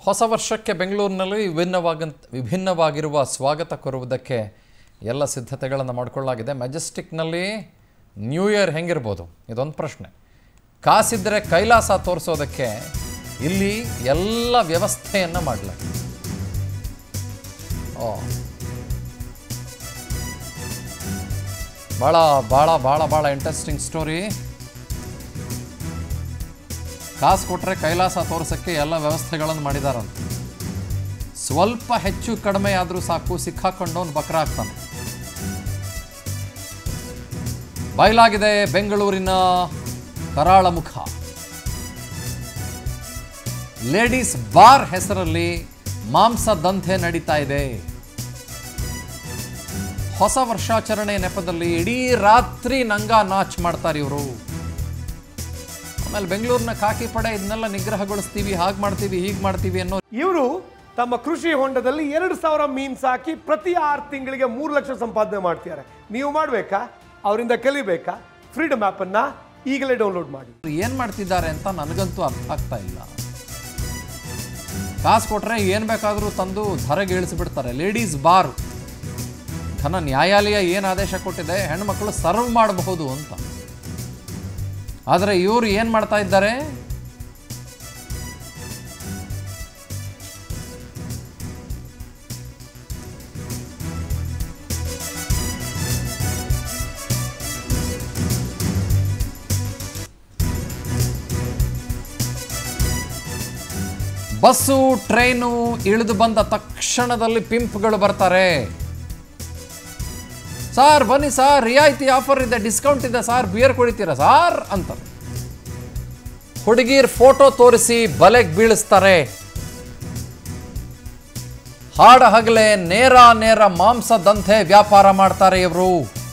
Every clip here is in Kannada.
ಹೊಸ ವರ್ಷಕ್ಕೆ ಬೆಂಗಳೂರಿನಲ್ಲಿ ವಿಭಿನ್ನವಾಗ ವಿಭಿನ್ನವಾಗಿರುವ ಸ್ವಾಗತ ಕೋರುವುದಕ್ಕೆ ಎಲ್ಲ ಸಿದ್ಧತೆಗಳನ್ನು ಮಾಡಿಕೊಳ್ಳಲಾಗಿದೆ ಮೆಜೆಸ್ಟಿಕ್ನಲ್ಲಿ ನ್ಯೂ ಇಯರ್ ಹೆಂಗಿರ್ಬೋದು ಇದೊಂದು ಪ್ರಶ್ನೆ ಕಾಸಿದ್ದರೆ ಕೈಲಾಸ ತೋರಿಸೋದಕ್ಕೆ ಇಲ್ಲಿ ಎಲ್ಲ ವ್ಯವಸ್ಥೆಯನ್ನು ಮಾಡಲಾಗಿದೆ ಓ ಭಾಳ ಭಾಳ ಭಾಳ ಭಾಳ ಇಂಟ್ರೆಸ್ಟಿಂಗ್ ಸ್ಟೋರಿ ಕಾಸು ಕೊಟ್ಟರೆ ಕೈಲಾಸ ತೋರ್ಸೋಕ್ಕೆ ಎಲ್ಲ ವ್ಯವಸ್ಥೆಗಳನ್ನು ಮಾಡಿದಾರಂತೆ ಸ್ವಲ್ಪ ಹೆಚ್ಚು ಕಡಿಮೆ ಆದರೂ ಸಾಕು ಸಿಕ್ಕಾಕೊಂಡವನು ಬಕ್ರ ಆಗ್ತಾನೆ ಬಯಲಾಗಿದೆ ಬೆಂಗಳೂರಿನ ಕರಾಳ ಮುಖ ಲೇಡೀಸ್ ಬಾರ್ ಹೆಸರಲ್ಲಿ ಮಾಂಸ ದಂಧೆ ನಡೀತಾ ಇದೆ ಹೊಸ ವರ್ಷಾಚರಣೆ ನೆಪದಲ್ಲಿ ಇಡೀ ರಾತ್ರಿ ನಂಗ ನಾಚ್ ಮಾಡ್ತಾರೆ ಇವರು ಆಮೇಲೆ ಬೆಂಗಳೂರಿನ ಖಾಕಿ ಪಡೆ ಇದನ್ನೆಲ್ಲ ನಿಗ್ರಹಗೊಳಿಸ್ತೀವಿ ಹಾಗೆ ಮಾಡ್ತೀವಿ ಹೀಗೆ ಮಾಡ್ತೀವಿ ಅನ್ನೋ ಇವರು ತಮ್ಮ ಕೃಷಿ ಹೊಂಡದಲ್ಲಿ ಎರಡು ಸಾವಿರ ಮೀನ್ ಸಾಕಿ ಪ್ರತಿ ಆರು ತಿಂಗಳಿಗೆ ಮೂರು ಲಕ್ಷ ಸಂಪಾದನೆ ಮಾಡ್ತಿದ್ದಾರೆ ನೀವು ಮಾಡಬೇಕಾ ಅವರಿಂದ ಕಲಿಬೇಕಾ ಫ್ರೀಡಮ್ ಆ್ಯಪನ್ನು ಈಗಲೇ ಡೌನ್ಲೋಡ್ ಮಾಡಿ ಏನು ಮಾಡ್ತಿದ್ದಾರೆ ಅಂತ ನನಗಂತೂ ಅರ್ಥ ಆಗ್ತಾ ಇಲ್ಲ ಕಾಸು ಕೊಟ್ಟರೆ ಏನು ಬೇಕಾದರೂ ತಂದು ಧರೆಗೆ ಇಳಿಸಿಬಿಡ್ತಾರೆ ಲೇಡೀಸ್ ಬಾರ್ ಘನ ನ್ಯಾಯಾಲಯ ಏನು ಆದೇಶ ಕೊಟ್ಟಿದೆ ಹೆಣ್ಮಕ್ಳು ಸರ್ವ್ ಮಾಡಬಹುದು ಅಂತ ಆದರೆ ಇವರು ಏನು ಮಾಡ್ತಾ ಇದ್ದಾರೆ ಬಸ್ಸು ಟ್ರೈನು ಇಳಿದು ಬಂದ ತಕ್ಷಣದಲ್ಲಿ ಪಿಂಪ್ಗಳು ಬರ್ತಾರೆ ಸಾರ್ ಬನ್ನಿ ಸಾರ್ ರಿಯಾಯಿತಿ ಆಫರ್ ಇದೆ ಡಿಸ್ಕೌಂಟ್ ಇದೆ ಸಾರ್ ಬಿಯರ್ ಕುಡಿತೀರಾ ಸಾರ್ ಅಂತ ಹುಡುಗಿರ್ ಫೋಟೋ ತೋರಿಸಿ ಬಲೆಗೆ ಬೀಳಿಸ್ತಾರೆ ಹಾಡ ಹಗಲೇ ನೇರ ನೇರ ಮಾಂಸದಂತೆ ವ್ಯಾಪಾರ ಮಾಡ್ತಾರೆ ಇವರು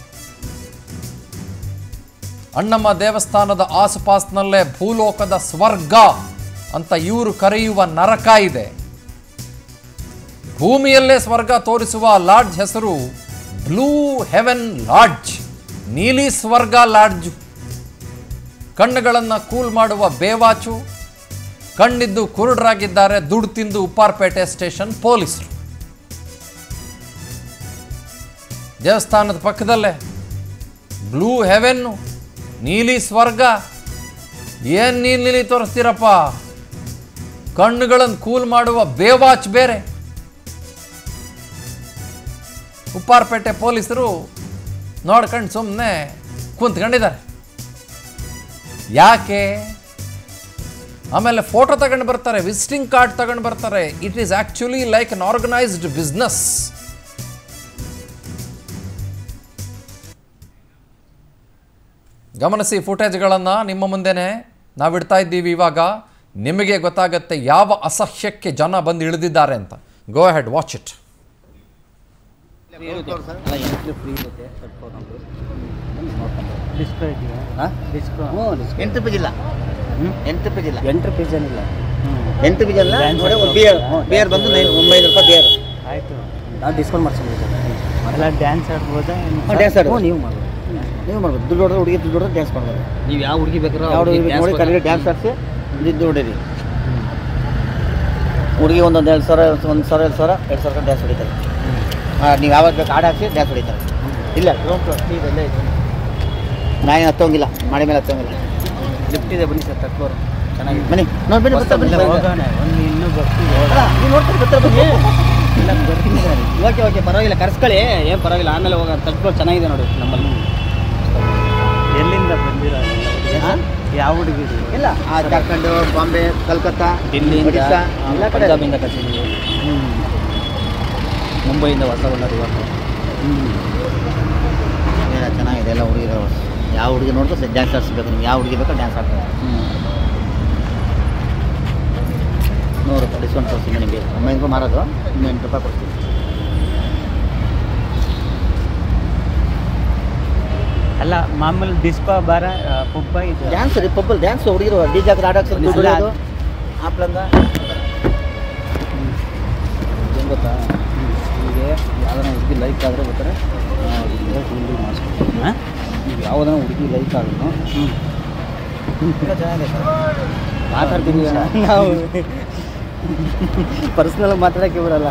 ಅಣ್ಣಮ್ಮ ದೇವಸ್ಥಾನದ ಆಸುಪಾಸ್ನಲ್ಲೇ ಭೂಲೋಕದ ಸ್ವರ್ಗ ಅಂತ ಇವರು ಕರೆಯುವ ನರಕ ಇದೆ ಭೂಮಿಯಲ್ಲೇ ಸ್ವರ್ಗ ತೋರಿಸುವ ಲಾಡ್ಜ್ ಹೆಸರು ಬ್ಲೂ ಹೆವೆನ್ ಲಾಡ್ಜ್ ನೀಲಿ ಸ್ವರ್ಗ ಲಾಡ್ಜ್ ಕಣ್ಣುಗಳನ್ನು ಕೂಲ್ ಮಾಡುವ ಬೇವಾಚು ಕಣ್ಣಿದ್ದು ಕುರುಡರಾಗಿದ್ದಾರೆ ದುಡ್ಡು ತಿಂದು ಉಪ್ಪಾರ್ಪೇಟೆ ಸ್ಟೇಷನ್ ಪೊಲೀಸರು ದೇವಸ್ಥಾನದ ಪಕ್ಕದಲ್ಲೇ ಬ್ಲೂ ಹೆವೆನ್ನು ನೀಲಿ ಸ್ವರ್ಗ ಏನು ನೀಲಿ ನೀಲಿ ತೋರಿಸ್ತೀರಪ್ಪ ಕಣ್ಣುಗಳನ್ನು ಕೂಲ್ ಮಾಡುವ ಬೇವಾಚ್ ಬೇರೆ ಉಪ್ಪಾರ್ಪೇಟೆ ಪೊಲೀಸರು ನೋಡ್ಕೊಂಡು ಸುಮ್ಮನೆ ಕುಂತ್ಕೊಂಡಿದ್ದಾರೆ ಯಾಕೆ ಆಮೇಲೆ ಫೋಟೋ ತಗೊಂಡು ಬರ್ತಾರೆ ವಿಸಿಟಿಂಗ್ ಕಾರ್ಡ್ ತಗೊಂಡು ಬರ್ತಾರೆ it is actually like an organised business ಗಮನಿಸಿ ಫುಟೇಜ್ಗಳನ್ನು ನಿಮ್ಮ ಮುಂದೆನೆ ನಾವು ಇಡ್ತಾ ಇದ್ದೀವಿ ಇವಾಗ ನಿಮಗೆ ಗೊತ್ತಾಗತ್ತೆ ಯಾವ ಅಸಹ್ಯಕ್ಕೆ ಜನ ಬಂದು ಇಳಿದಿದ್ದಾರೆ ಅಂತ ಗೋ ಹೆಡ್ ವಾಚ್ ಇಟ್ ಅಲ್ಲ ಎಂಟ್ರಿ ಫ್ರೀ ಇರುತ್ತೆ ಕಟ್ಬೋದು ನಮ್ದು ಡಿಸ್ಕೋ ಇದೆಯಾ ಹಾಂ ಡಿಸ್ಕೋ ಹ್ಞೂ ಎಂಟು ರೂಪಾಯಿ ಇಲ್ಲ ಎಂಟು ರೂಪಾಯಿ ಇಲ್ಲ ಎಂಟ್ರಿ ಪೀಸ್ ಏನಿಲ್ಲ ಎಂಟು ರೂಪಾಯಿ ಇಲ್ಲ Dance ನೋಡಿ ಆಡ್ಬೋದು. ಬಿಯರ್ ಹ್ಞೂ, ಬಿಯರ್ ಬಂದು ನೈನ್ ಒಂಬೈನೂರು ರೂಪಾಯಿ ಬಿಯರ್ ಆಯಿತು ನಾವು ಡಿಸ್ಕೌಂಟ್ ಮಾಡ್ಸ್ಕೊಂಡಿದ್ದೀವಿ ಎಲ್ಲ ಡ್ಯಾನ್ಸ್ ಆಡ್ಬೋದಾ ಹ್ಞೂ, dance ಆಡ್ಬೋದು. ಹ್ಞೂ, ನೀವು ಮಾಡ್ಬೋದು ನೀವು ಮಾಡ್ಬೋದು ದುಡ್ಡು ಹೊಡೆದ್ರೆ ಹುಡುಗಿ ದುಡ್ಡು ಹೊಡೆದ್ರೆ ಡ್ಯಾನ್ಸ್ ಮಾಡ್ಬೋದು ನೀವು ಯಾವ ಹುಡುಗಿ ಬೇಕಾದ್ರೂ ಯಾವ ಹುಡುಗಿ ನೋಡಿ ಕರೀರಿ ಡ್ಯಾನ್ಸ್ ಆಡಿಸಿ ದುಡ್ಡು ಹೊಡೀರಿ ಹುಡುಗಿ ಒಂದೊಂದು ಎರಡು ಸಾವಿರ ಒಂದು ಸಾವಿರ ಎರಡು ಸಾವಿರ ಎರಡು ಸಾವಿರ ಡ್ಯಾನ್ಸ್ ಹೊಡಿತಾರೆ ಹಾಂ ನೀವು ಯಾವಾಗ ಬೇಕು ಹಾಡು ಹಾಕ್ಸಿ ಡ್ಯಾನ್ಸ್ ಹೊಡಿತಾರೆ ಇಲ್ಲ ಗ್ರೌಂಡ್ ಫ್ಲೋರ್ ಇದೆ ಇಲ್ಲೇ ಇದೆ ನಾನೇನು ಹತ್ತೋಂಗಿಲ್ಲ ಮಾಡಿ ಮೇಲೆ ಹತ್ತೋಂಗಿಲ್ಲ ಲಿಫ್ಟ್ ಇದೆ ಬನ್ನಿ ಸರ್ ತಕ್ಕೋರು ಚೆನ್ನಾಗಿದೆ ಬನ್ನಿ ನೋಡಿ ಬನ್ನಿ ಬರ್ತಾ ಬನ್ನಿ ಹೋಗೋಣ ಒಂದು ಇನ್ನೂ ಬರ್ತೀವಿ ಅಲ್ಲ, ನೀವು ನೋಡ್ತಾರೆ ಬರ್ತಾರೆ ಬನ್ನಿ ಇಲ್ಲ ಬರ್ತೀನಿ ಸರ್ ಓಕೆ ಓಕೆ ಪರವಾಗಿಲ್ಲ ಕರ್ಸ್ಕೊಳ್ಳಿ ಏನು ಪರವಾಗಿಲ್ಲ ಆಮೇಲೆ ಹೋಗೋಣ ತಕ್ಕೋರು ಚೆನ್ನಾಗಿದೆ ನೋಡಿ ನಮ್ಮಲ್ಲಿ ಎಲ್ಲಿಂದ ಬಂದಿರೋ ಹಾಂ? ಯಾವ ಹುಡುಗಿರು ಇಲ್ಲ ಆ ಜಾರ್ಖಂಡ್ ಬಾಂಬೆ ಕಲ್ಕತ್ತಾ ಡಿಲ್ಲಿಯಿಂದ ಒಡಿಶಾ ಎಲ್ಲ ಕಡೆ ಪಂಜಾಬಿಂದ ಕರ್ಸಿದ್ದೀವಿ ಮುಂಬೈಯಿಂದ ಹೊಸ ಬಂದವರು ಇವತ್ತು ಎಲ್ಲ ಚೆನ್ನಾಗಿದೆ ಎಲ್ಲ ಹುಡುಗಿರು ಯಾವ ಹುಡುಗಿ ನೋಡಿದ್ರು ಡ್ಯಾನ್ಸ್ ಆಡಿಸ್ಬೇಕು ನಿಮ್ಗೆ ಯಾವ ಹುಡುಗಿ ಬೇಕೋ ಡ್ಯಾನ್ಸ್ ಆಡ್ತಾರೆ ನೂರು ರೂಪಾಯಿ ಡಿಸ್ಕೌಂಟ್ ಕೊಡ್ತೀನಿ ನಿಮಗೆ ಒಂಬೈನೂರು ರೂಪಾಯಿ ಮಾರೋದು ಇನ್ನು ಎಂಟು ರೂಪಾಯಿ ಕೊಡ್ತೀನಿ ಅಲ್ಲ ಮಾಮೂಲಿ ಡಿಸ್ಕೋ ಬಾರ ಪುಬ್ಬ ಇದು ಡ್ಯಾನ್ಸ್ ರೀ ಪಬ್ಬಲ್ ಡ್ಯಾನ್ಸ್ ಹುಡುಗಿರು ಡಿ ಜಾಗ ಆಡೋಕೆ ದುಡ್ಡು ಅಲ್ಲ. ಹೊಡೆಯೋದು ಆಪ್ಲಂಗ ಏನು ಗೊತ್ತಾ ನಿಮಗೆ ಯಾವ್ದಾರ ಹುಡುಗಿ ಲೈಕ್ ಆದರೆ ಬರ್ತಾರೆ ಹುಡುಗಿ ಮಾಡಿಸ್ಕೊಡ್ತೀನಿ ಹಾಂ ಈಗ ಯಾವುದನ್ನ ಹುಡುಗಿ ಲೈಕ್ ಆದ್ರೂ ಚೆನ್ನಾಗಿದೆ ಸರ್ ಮಾತಾಡ್ತೀನಿ ನಾವು ಪರ್ಸ್ನಲ್ ಮಾತಾಡೋಕ್ಕೆ ಬಿಡಲ್ಲ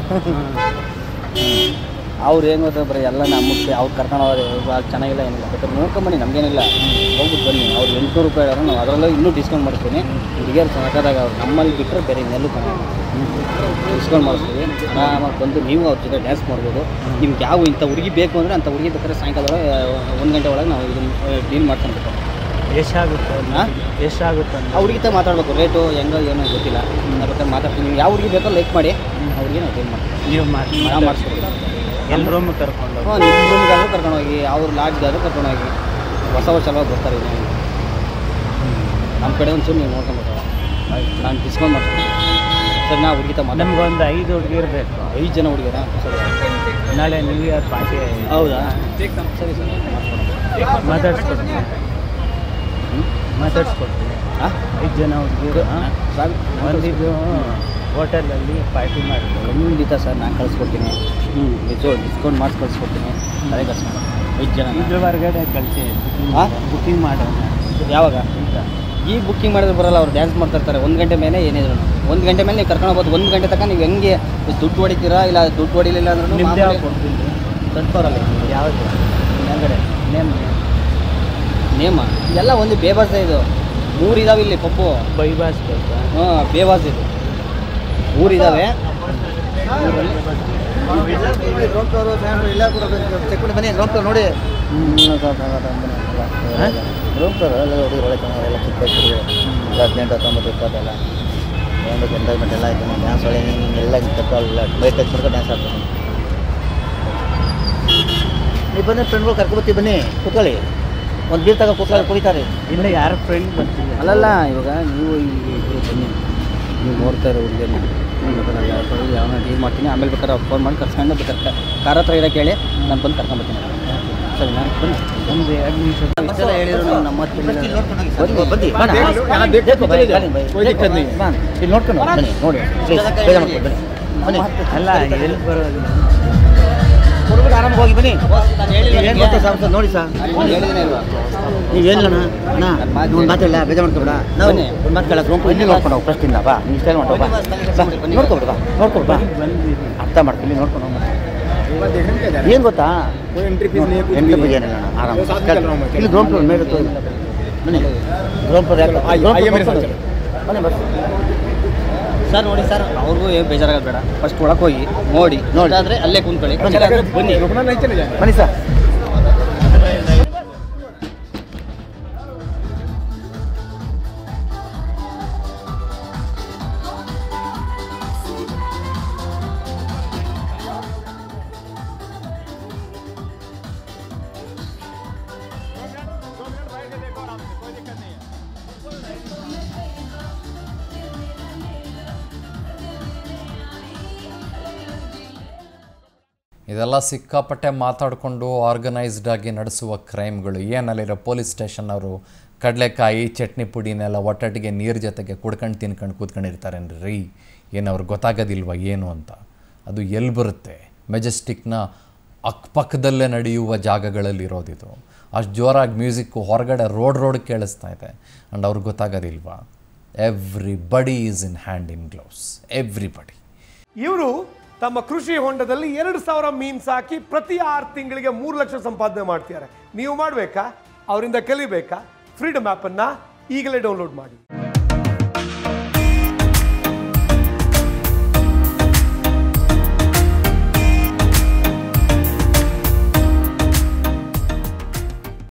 ಅವ್ರು ಏನು ಗೊತ್ತಾ ಬರೀ ಎಲ್ಲ ನಮ್ಮಕ್ಕೆ ಅವ್ರು ಕರ್ಕೊಂಡು ಹೋದ್ರೆ ಇವಾಗ ಚೆನ್ನಾಗಿಲ್ಲ ಏನಿಲ್ಲ ಬೇಕಾದ್ರೆ ನೋಡ್ಕೊಂಬನ್ನಿ ನಮಗೇನಿಲ್ಲ ಹೋಗ್ಬಿಟ್ಟು ಬನ್ನಿ ಅವ್ರು ಎಂಟುನೂರು ರೂಪಾಯಿ ಹೇಳೋರು ನಾವು ಅದರಲ್ಲೂ ಇನ್ನೂ ಡಿಸ್ಕೌಂಟ್ ಮಾಡಿಸ್ತೀನಿ ಹುಡುಗಿಯರು ಚೆನ್ನಾದಾಗ ಅವ್ರು ನಮ್ಮಲ್ಲಿ ಬಿಟ್ಟರೆ ಬೇರೆ ಇನ್ನೆಲ್ಲೂ ಚೆನ್ನಾಗಿ ಡಿಸ್ಕೌಂಟ್ ಮಾಡಿಸ್ತೀವಿ ಆರಾಮಾಗಿ ಬಂದು ನೀವು ಅವ್ರ ಜೊತೆ ಡ್ಯಾನ್ಸ್ ಮಾಡ್ಬೋದು ನಿಮ್ಗೆ ಯಾವ ಇಂಥ ಹುಡುಗಿ ಬೇಕು ಅಂದರೆ ಅಂಥ ಹುಡುಗಿ ಬೇಕಾದ್ರೆ ಸಾಯಂಕಾಲ ಒಳಗೆ ಒಂದು ಗಂಟೆ ಒಳಗೆ ನಾವು ಇದನ್ನು ಡೀಲ್ ಮಾಡ್ಕೊಂಡ್ಬೇಕು ಎಷ್ಟಾಗುತ್ತೆ ಹಾಂ ಎಷ್ಟಾಗುತ್ತೆ ಆ ಹುಡುಗಿ ತ ಮಾತಾಡಬೇಕು ರೇಟು ಹೆಂಗೋ ಏನೋ ಗೊತ್ತಿಲ್ಲ ನಾವು ಬೇಕಾದ್ರೆ ಮಾತಾಡ್ತೀನಿ ನೀವು ಯಾವ ಹುಡುಗಿ ಬೇಕೋ ಲೈಕ್ ಮಾಡಿ ಆ ಹುಡುಗಿ ನಾವು ಡೀಲ್ ಮಾಡ್ತೀವಿ ನೀವು ನಾವು ಮಾಡಿಸ್ಕೊಡ್ತೀವಿ ಎಲ್ಲ ರೂಮ್ ಕರ್ಕೊಂಡು ಹ್ಞೂ ನಿಮ್ಮ ರೂಮ್ಗಾದ್ರೂ ಕರ್ಕೊಂಡು ಹೋಗಿ ಅವ್ರ ಲಾಡ್ಜ್ಗಾದ್ರೂ ಕರ್ಕೊಂಡು ಹೋಗಿ ಹೊಸ ವರ್ಷ ಅಲ್ವಾ ಬರ್ತಾರೆ ಇನ್ನೇನು ನಮ್ಮ ಕಡೆ ಒಂಚೂರು ನೀವು ನೋಡ್ಕೊಂಬೇಕು ನಾನು ಡಿಸ್ಕೌಂಟ್ ಮಾಡ್ತೀನಿ ಸರಿ ನಾ ಹುಡುಗಿ ತ ಮಾತಾಡ ನಮ್ಗೊಂದು ಐದು ಹುಡುಗಿರ್ ಬೇಕು ಐದು ಜನ ಹುಡುಗಿರ ಸರಿ ನಾಳೆ ನ್ಯೂ ಇಯರ್ ಪಾರ್ಟಿ ಹೌದಾ ಸರಿ ಸರಿ ಮಾಡ್ಕೊಡೋಣ ಮಾತಾಡ್ಸ್ಕೊಡ್ತೀನಿ ಮಾತಾಡ್ಸ್ಕೊಡ್ತೀನಿ ಹಾಂ ಐದು ಜನ ಹುಡುಗಿರು ಸಾಕು ಒಂದಿದ್ದು ಹೋಟೆಲಲ್ಲಿ ಪಾರ್ಟಿ ಮಾಡ್ತೀವಿ ಖಂಡಿತ ಸರ್ ನಾನು ಕಳಿಸ್ಕೊಡ್ತೀನಿ ಹ್ಞೂ ನಿಜ ಡಿಸ್ಕೌಂಟ್ ಮಾಡಿಸಿ ಕಳಿಸ್ಕೊಡ್ತೀನಿ ಅದೇ ಕಳ್ಸಿ ಐದು ಜನ ಇದ್ರ ಹೊರಗಡೆ ಕಳಿಸಿ ಹಾ? ಬುಕಿಂಗ್ ಮಾಡೋಣ ಯಾವಾಗ ಅಂತ ಈಗ ಬುಕ್ಕಿಂಗ್ ಮಾಡಿದ್ರೆ ಬರಲ್ಲ ಅವ್ರು ಡ್ಯಾನ್ಸ್ ಮಾಡ್ತಾ ಇರ್ತಾರೆ ಒಂದು ಗಂಟೆ ಮೇಲೆ ಏನಿದ್ರು ಒಂದು ಗಂಟೆ ಮೇಲೆ ನೀವು ಕರ್ಕೊಂಡು ಹೋಗ್ಬೋದು ಒಂದು ಗಂಟೆ ತನಕ ನೀವು ಹೆಂಗೆ ದುಡ್ಡು ಹೊಡಿತೀರಾ ಇಲ್ಲ ದುಡ್ಡು ಹೊಡಿಲಿಲ್ಲ ಅಂದ್ರೂ ನಿಮ್ದು ಯಾವ್ದು ಕೊಡ್ತೀನಿ ತಟ್ಕೋರಲ್ಲ ಯಾವುದು ಹಿಂಗಡೆ ನೇಮ್ ನೇಮ ಎಲ್ಲ ಒಂದು ಬೇಬಾಸ್ ಇದು ಮೂರು ಇದಾವೆ ಇಲ್ಲಿ ಪಪ್ಪು ಬೈಬಾಸ್ ಬೇಕಾ ಹಾಂ ಬೇಬಾಸ್ ಇದು ಮೂರು ಇದಾವೆ ಚೆಕ್ ಮಾಡಿ ಬನ್ನಿ ರೋಮ್ ನೋಡಿ ರೋಮ್ ಎಲ್ಲ ಹುಡುಗರು ಒಳ್ಳೆ ಚೆನ್ನಾಗಿ ಎಲ್ಲ ಚಿಕ್ಕ ವಯಸ್ಸು ಎಲ್ಲ ಹದಿನೆಂಟು ಹತ್ತೊಂಬತ್ತು ಇಪ್ಪತ್ತೆಲ್ಲ ಒಂದು ಎಂಟರ್ಮೆಂಟ್ ಎಲ್ಲ ಆಯ್ತು ಡ್ಯಾನ್ಸ್ ಒಳ್ಳೆ ಎಲ್ಲ ಕರ್ಕೊಳ್ಳಲ್ಲ ಬೈಕ್ ಟಚ್ ಮಾಡ್ಕೊಂಡು ಡ್ಯಾನ್ಸ್ ಆಡ್ತೀನಿ ನೀವು ಬನ್ನಿ ಫ್ರೆಂಡ್ಗಳು ಕರ್ಕೊಬತ್ತೀವಿ ಬನ್ನಿ ಕೂತ್ಕೊಳ್ಳಿ ಒಂದು ಬೀರ್ ತಗೋ ಕೂತ್ಕೊಳ್ಳಿ ಕುಡಿತಾರೆ ಇಲ್ಲ ಯಾರ ಫ್ರೆಂಡ್ ಬರ್ತಿಲ್ಲ ಅಲ್ಲಲ್ಲ ಇವಾಗ ನೀವು ಇಲ್ಲಿ ಇಬ್ರು ಬನ್ನಿ ನೀವು ನೋಡ್ತಾ ಇರೋ ಹುಡುಗಿಯನ್ನ ಯಾವನ ಡೀಲ್ ಮಾಡ್ತೀನಿ ಆಮೇಲೆ ಬೇಕಾದ್ರೆ ಅವ್ರು ಫೋನ್ ಮಾಡಿ ಕರ್ಸ್ಕೊಂಡು ಬೇಕಾದ್ರೆ ಕಾರ್ ಹತ್ರ ಇರೋಕೆ ಹೇಳಿ ನಾನು ಬಂದು ಕರ್ಕೊಂಬರ್ತೀನಿ ಸರಿನಾ ಬನ್ನಿ ಒಂದು ಎರಡು ನಿಮಿಷ ಇಷ್ಟೆಲ್ಲ ಹೇಳಿದ್ರು ನೀವು ನಮ್ಮ ಹತ್ರ ಬನ್ನಿ ಇಲ್ಲ. ಬನ್ನಿ ಬನ್ನಿ ಬನ್ನಿ ಇಲ್ಲಿ ನೋಡ್ಕೊಂಡು ಹೋಗಿ, ಬನ್ನಿ ನೋಡಿ ಪ್ಲೀಸ್ ಬೇಗ ಮಾಡ್ಕೊಂಡು ಬನ್ನಿ ಬನ್ನಿ ಅಲ್ಲ ಎಲ್ಲಿ ಬರೋದು ಹುಡುಗರು ಆರಾಮಾಗಿ ಹೋಗಿ ಬನ್ನಿ ನಾನು ಹೇಳಿಲ್ಲ ಏನು ನಿಮ್ಗೆ? ಗೊತ್ತಾ ಸರ್ ಸರ್ ನೋಡಿ ಸರ್ ನಾನು ಹೇಳಿದ್ದೀನಿ ಇಲ್ವಾ ನೀವು ಏನಿಲ್ಲಣ್ಣ ಅಣ್ಣ ನನ್ನ ಮಾತು ಒಂದು ಮಾತಿಲ್ಲ ಬೇಜಾರು ಮಾಡ್ಕೊಬೇಡ ನಾವು ಬನ್ನಿ. ಒಂದು ಮಾತು ಕೇಳಕ್ಕೆ ರೋಂಪು ಇಲ್ಲಿ ನೋಡ್ಕೊಂಡು ಹೋಗಿ ಫಸ್ಟಿಂದ ಬಾ ನೀವು ಸ್ಟೈಲ್ ಮಾಡ್ಕೊ ಬಾ ಬನ್ನಿ, ಬನ್ನಿ. ನೋಡ್ಕೊಬಿಡು ಬಾ ನೋಡ್ಕೊಬಿಡು ಬಾ ಬಂದಿದ್ದೀನಿ ಅರ್ಥ ಮಾಡ್ಕೊಳ್ಳಿ ನೋಡ್ಕೊಂಡು ಹೋಗಿ ಏನು ಗೊತ್ತಾ ಎಂಟ್ರಿ ಫೀಸ್ ಏನಿಲ್ಲ ಅಣ್ಣ ಆರಾಮ ಇಲ್ಲಿ ಗ್ರೌಂಡ್ ಫ್ಲೋರ್ ಮೇಲೆ ತೋರಿ ಬನ್ನಿ ಗ್ರೌಂಡ್ ಫ್ಲೋರ್ ಯಾಕೆ ಬನ್ನಿ ಬಸ್ ಸರ್ ನೋಡಿ ಸರ್ ಅವ್ರಿಗೂ ಏನು ಬೇಜಾರಾಗೋದು ಬೇಡ ಫಸ್ಟ್ ಒಳಗೆ ಹೋಗಿ ನೋಡಿ ನೋಡಿ. ನೋಡಾದ್ರೆ ಅಲ್ಲೇ ಕುಂತ್ಕೊಳ್ಳಿ ಬನ್ನಿ. ಸರಿ, ಆದ್ರೆ ಬನ್ನಿ ಬನ್ನಿ ಸರ್ ಇದೆಲ್ಲ ಸಿಕ್ಕಾಪಟ್ಟೆ ಮಾತಾಡಿಕೊಂಡು ಆರ್ಗನೈಸ್ಡ್ ಆಗಿ ನಡೆಸುವ ಕ್ರೈಮ್ಗಳು ಏನಲ್ಲಿರೋ ಪೊಲೀಸ್ ಸ್ಟೇಷನ್ ಅವರು ಕಡಲೆಕಾಯಿ ಚಟ್ನಿ ಪುಡಿನೆಲ್ಲ ಒಟ್ಟೊಟ್ಟಿಗೆ ನೀರು ಜೊತೆಗೆ ಕುಡ್ಕೊಂಡು ತಿನ್ಕೊಂಡು ಕೂತ್ಕೊಂಡಿರ್ತಾರೇನ್ರಿ ಏನು ಅವ್ರಿಗೆ ಗೊತ್ತಾಗೋದಿಲ್ವ ಏನು ಅಂತ ಅದು ಎಲ್ಲಿ ಬರುತ್ತೆ ಮೆಜೆಸ್ಟಿಕ್ನ ಅಕ್ಕಪಕ್ಕದಲ್ಲೇ ನಡೆಯುವ ಜಾಗಗಳಲ್ಲಿ ಇರೋದಿದು ಅಷ್ಟು ಜೋರಾಗಿ ಮ್ಯೂಸಿಕ್ಕು ಹೊರಗಡೆ ರೋಡ್ ರೋಡ್ ಕೇಳಿಸ್ತಾ ಇದೆ ಆ್ಯಂಡ್ ಅವ್ರಿಗೆ ಗೊತ್ತಾಗೋದಿಲ್ವಾ everybody is in hand in gloves everybody ಇವರು ತಮ್ಮ ಕೃಷಿ ಹೊಂಡದಲ್ಲಿ ಎರಡು ಸಾವಿರ ಮೀನ್ ಸಾಕಿ ಪ್ರತಿ ಆರು ತಿಂಗಳಿಗೆ ಮೂರು ಲಕ್ಷ ಸಂಪಾದನೆ ಮಾಡ್ತಿದ್ದಾರೆ ನೀವು ಮಾಡಬೇಕಾ ಅವರಿಂದ ಕಲಿಬೇಕಾ ಫ್ರೀಡಮ್ ಆ್ಯಪನ್ನು ಈಗಲೇ ಡೌನ್ಲೋಡ್ ಮಾಡಿ